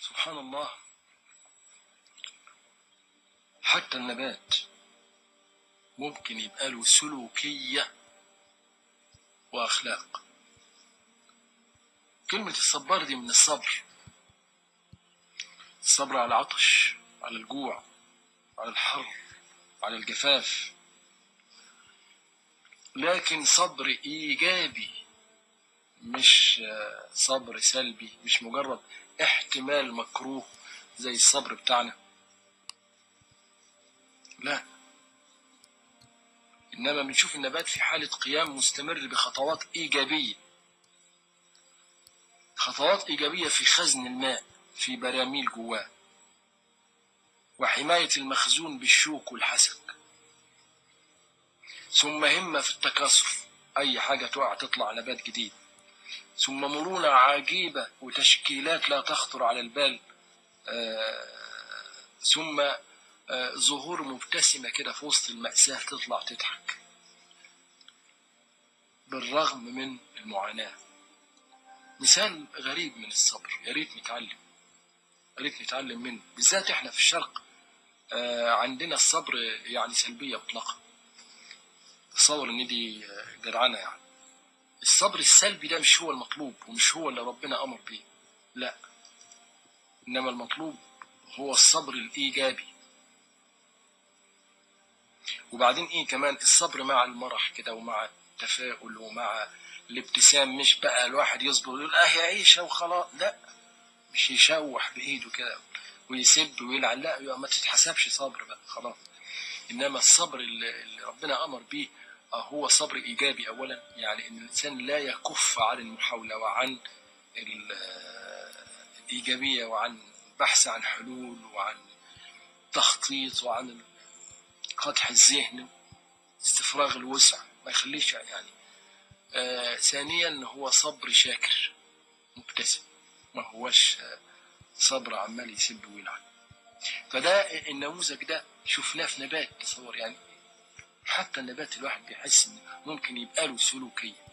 سبحان الله حتى النبات ممكن يبقى له سلوكية وأخلاق كلمة الصبار دي من الصبر الصبر على العطش على الجوع على الحر على الجفاف لكن صبر إيجابي مش آه، صبر سلبي مش مجرد احتمال مكروه زي الصبر بتاعنا لا إنما بنشوف النبات في حالة قيام مستمر بخطوات إيجابية خطوات إيجابية في خزن الماء في براميل جواه وحماية المخزون بالشوك والحسك ثم همة في التكاثر أي حاجة تقع تطلع نبات جديد ثم مرونة عجيبة وتشكيلات لا تخطر على البال آه، ثم آه، ظهور مبتسمة كده في وسط المأساة تطلع تضحك بالرغم من المعاناة مثال غريب من الصبر يا ريت نتعلم يا ريت نتعلم منه بالذات احنا في الشرق آه، عندنا الصبر يعني سلبية مطلقة تصور ان دي آه، جدعنة يعني الصبر السلبي ده مش هو المطلوب ومش هو اللي ربنا امر بيه لا انما المطلوب هو الصبر الايجابي وبعدين ايه كمان الصبر مع المرح كده ومع التفاؤل ومع الابتسام مش بقى الواحد يصبر ويقول اه هي عيشه وخلاص لا مش يشوح بايده كده ويسب ويلعن لا يبقى ما تتحسبش صبر بقى خلاص انما الصبر اللي اللي ربنا امر بيه آه، هو صبر ايجابي اولا يعني ان الانسان لا يكف عن المحاوله وعن ال- آه، الايجابيه وعن البحث عن حلول وعن تخطيط وعن قدح الذهن استفراغ الوسع ما يخليش يعني آه ثانيا هو صبر شاكر مبتسم ما هوش آه، صبر عمال يسب ويلعن فده النموذج ده شفناه في نبات تصور يعني حتى النبات الواحد بيحس ان ممكن يبقى له سلوكيه